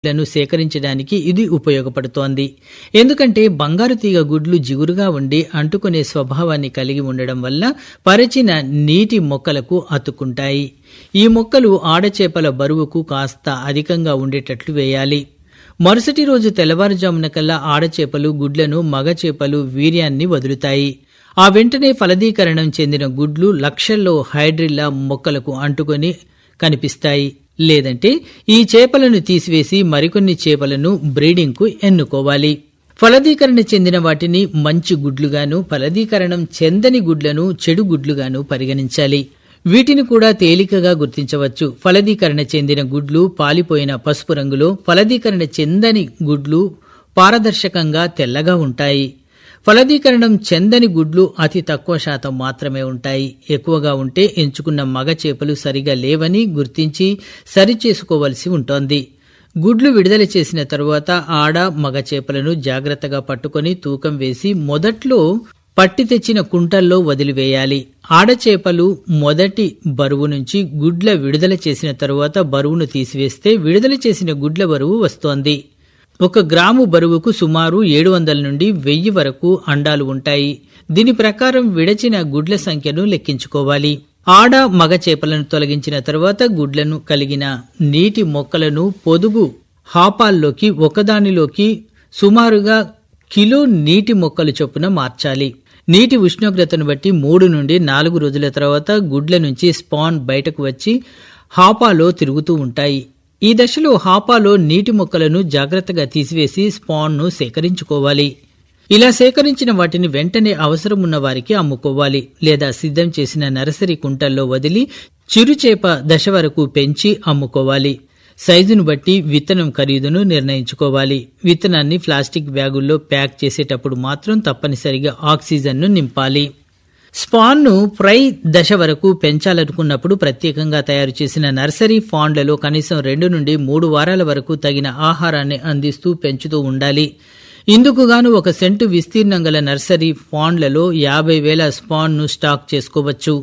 లను సేకరించడానికి ఇది ఉపయోగపడుతోంది ఎందుకంటే బంగారు తీగ గుడ్లు జిగురుగా ఉండి అంటుకునే స్వభావాన్ని కలిగి ఉండడం వల్ల పరిచిన నీటి మొక్కలకు అతుక్కుంటాయి ఈ మొక్కలు ఆడచేపల బరువుకు కాస్త అధికంగా ఉండేటట్లు వేయాలి మరుసటి రోజు తెల్లవారుజామున కల్లా ఆడచేపలు గుడ్లను మగ చేపలు వీర్యాన్ని వదులుతాయి ఆ వెంటనే ఫలదీకరణం చెందిన గుడ్లు లక్షల్లో హైడ్రిల్లా మొక్కలకు అంటుకొని కనిపిస్తాయి లేదంటే ఈ చేపలను తీసివేసి మరికొన్ని చేపలను బ్రీడింగ్కు ఎన్నుకోవాలి ఫలదీకరణ చెందిన వాటిని మంచి గుడ్లుగాను ఫలదీకరణం చెందని గుడ్లను చెడు గుడ్లుగాను పరిగణించాలి వీటిని కూడా తేలికగా గుర్తించవచ్చు ఫలదీకరణ చెందిన గుడ్లు పాలిపోయిన పసుపు రంగులో ఫలదీకరణ చెందని గుడ్లు పారదర్శకంగా తెల్లగా ఉంటాయి ఫలదీకరణం చెందని గుడ్లు అతి తక్కువ శాతం మాత్రమే ఉంటాయి ఎక్కువగా ఉంటే ఎంచుకున్న మగ చేపలు సరిగా లేవని గుర్తించి సరిచేసుకోవలసి ఉంటోంది గుడ్లు విడుదల చేసిన తరువాత ఆడ మగ చేపలను జాగ్రత్తగా పట్టుకొని తూకం వేసి మొదట్లో పట్టి తెచ్చిన కుంటల్లో వదిలివేయాలి ఆడచేపలు మొదటి బరువు నుంచి గుడ్ల విడుదల చేసిన తరువాత బరువును తీసివేస్తే విడుదల చేసిన గుడ్ల బరువు వస్తోంది ఒక గ్రాము బరువుకు సుమారు ఏడు వందల నుండి వెయ్యి వరకు అండాలు ఉంటాయి దీని ప్రకారం విడచిన గుడ్ల సంఖ్యను లెక్కించుకోవాలి ఆడ మగ చేపలను తొలగించిన తరువాత గుడ్లను కలిగిన నీటి మొక్కలను పొదుగు హాపాల్లోకి ఒకదానిలోకి సుమారుగా కిలో నీటి మొక్కలు చొప్పున మార్చాలి నీటి ఉష్ణోగ్రతను బట్టి మూడు నుండి నాలుగు రోజుల తర్వాత గుడ్ల నుంచి స్పాన్ బయటకు వచ్చి హాపాలో తిరుగుతూ ఉంటాయి ఈ దశలో హాపాలో నీటి మొక్కలను జాగ్రత్తగా తీసివేసి స్పాన్ను సేకరించుకోవాలి ఇలా సేకరించిన వాటిని వెంటనే అవసరం ఉన్న వారికి అమ్ముకోవాలి లేదా సిద్ధం చేసిన నర్సరీ కుంటల్లో వదిలి చిరుచేప దశ వరకు పెంచి అమ్ముకోవాలి సైజును బట్టి విత్తనం ఖరీదును నిర్ణయించుకోవాలి విత్తనాన్ని ప్లాస్టిక్ బ్యాగుల్లో ప్యాక్ చేసేటప్పుడు మాత్రం తప్పనిసరిగా ఆక్సిజన్ను నింపాలి స్పాన్ను ఫ్రై దశ వరకు పెంచాలనుకున్నప్పుడు ప్రత్యేకంగా తయారు చేసిన నర్సరీ ఫాండ్లలో కనీసం రెండు నుండి మూడు వారాల వరకు తగిన ఆహారాన్ని అందిస్తూ పెంచుతూ ఉండాలి ఇందుకుగాను ఒక సెంటు విస్తీర్ణం గల నర్సరీ ఫాండ్లలో యాభై వేల స్పాన్ను స్టాక్ చేసుకోవచ్చు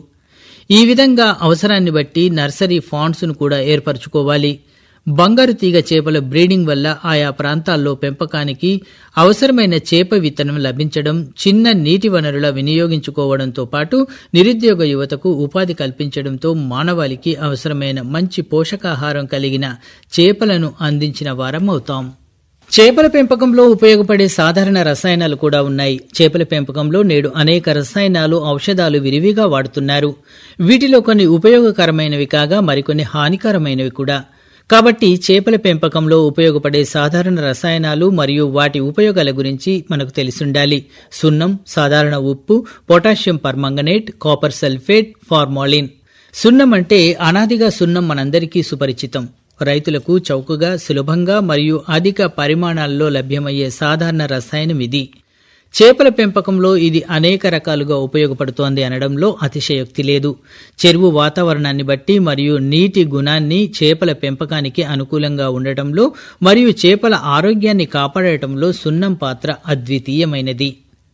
ఈ విధంగా అవసరాన్ని బట్టి నర్సరీ ఫాండ్స్ను కూడా ఏర్పరచుకోవాలి బంగారు తీగ చేపల బ్రీడింగ్ వల్ల ఆయా ప్రాంతాల్లో పెంపకానికి అవసరమైన చేప విత్తనం లభించడం చిన్న నీటి వనరుల వినియోగించుకోవడంతో పాటు నిరుద్యోగ యువతకు ఉపాధి కల్పించడంతో మానవాళికి అవసరమైన మంచి పోషకాహారం కలిగిన చేపలను అందించిన వారం అవుతాం చేపల పెంపకంలో ఉపయోగపడే సాధారణ రసాయనాలు కూడా ఉన్నాయి చేపల పెంపకంలో నేడు అనేక రసాయనాలు ఔషధాలు విరివిగా వాడుతున్నారు వీటిలో కొన్ని ఉపయోగకరమైనవి కాగా మరికొన్ని హానికరమైనవి కూడా కాబట్టి చేపల పెంపకంలో ఉపయోగపడే సాధారణ రసాయనాలు మరియు వాటి ఉపయోగాల గురించి మనకు తెలిసుండాలి సున్నం సాధారణ ఉప్పు potassium permanganate copper sulphate formalin సున్నం అంటే అనాదిగా సున్నం మనందరికీ సుపరిచితం రైతులకు చౌకగా సులభంగా మరియు అధిక పరిమాణాల్లో లభ్యమయ్యే సాధారణ రసాయనం ఇది చేపల పెంపకంలో ఇది అనేక రకాలుగా ఉపయోగపడుతోంది అనడంలో అతిశయోక్తి లేదు చెరువు వాతావరణాన్ని బట్టి మరియు నీటి గుణాన్ని చేపల పెంపకానికి అనుకూలంగా ఉండటంలో మరియు చేపల ఆరోగ్యాన్ని కాపాడటంలో సున్నం పాత్ర అద్వితీయమైనది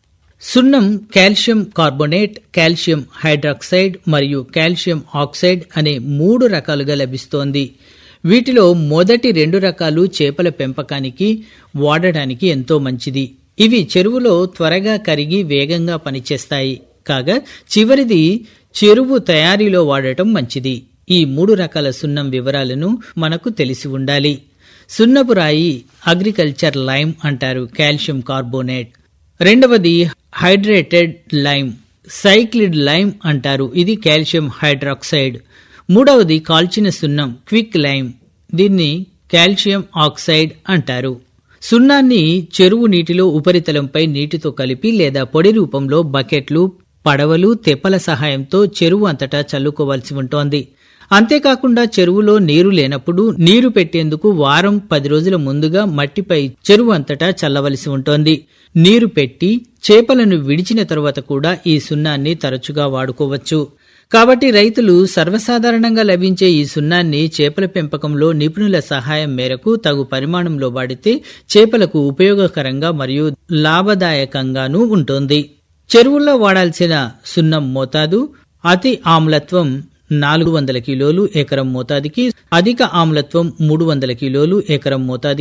సున్నం కాల్షియం కార్బోనేట్ కాల్షియం హైడ్రాక్సైడ్ మరియు కాల్షియం ఆక్సైడ్ అనే మూడు రకాలుగా లభిస్తోంది వీటిలో మొదటి రెండు రకాలు చేపల పెంపకానికి వాడడానికి ఎంతో మంచిది ఇవి చెరువులో త్వరగా కరిగి వేగంగా పనిచేస్తాయి కాగా చివరిది చెరువు తయారీలో వాడటం మంచిది ఈ మూడు రకాల సున్నం వివరాలను మనకు తెలిసి ఉండాలి సున్నపు రాయి అగ్రికల్చర్ లైమ్ అంటారు కాల్షియం కార్బోనేట్ రెండవది హైడ్రేటెడ్ లైమ్ సైక్లిడ్ లైమ్ అంటారు ఇది కాల్షియం హైడ్రాక్సైడ్ మూడవది కాల్చిన సున్నం క్విక్ లైమ్ దీన్ని కాల్షియం ఆక్సైడ్ అంటారు సున్నాన్ని చెరువు నీటిలో ఉపరితలంపై నీటితో కలిపి లేదా పొడి రూపంలో బకెట్లు పడవలు తెప్పల సహాయంతో చెరువు అంతటా చల్లుకోవాల్సి ఉంటోంది అంతేకాకుండా చెరువులో నీరు లేనప్పుడు నీరు పెట్టేందుకు వారం పది రోజుల ముందుగా మట్టిపై చెరువు అంతటా చల్లవలసి ఉంటోంది నీరు పెట్టి చేపలను విడిచిన తరువాత కూడా ఈ సున్నాన్ని తరచుగా వాడుకోవచ్చు కాబట్టి రైతులు సర్వసాధారణంగా లభించే ఈ సున్నాన్ని చేపల పెంపకంలో నిపుణుల సహాయం మేరకు తగు పరిమాణంలో వాడితే చేపలకు ఉపయోగకరంగా మరియు లాభదాయకంగానూ ఉంటుంది చెరువుల్లో వాడాల్సిన సున్నం మోతాదు అతి ఆమ్లత్వం నాలుగు వందల కిలోలు ఎకరం మోతాదికి అధిక ఆమ్లత్వం మూడు వందల కిలోలు ఎకరం మోతాదికి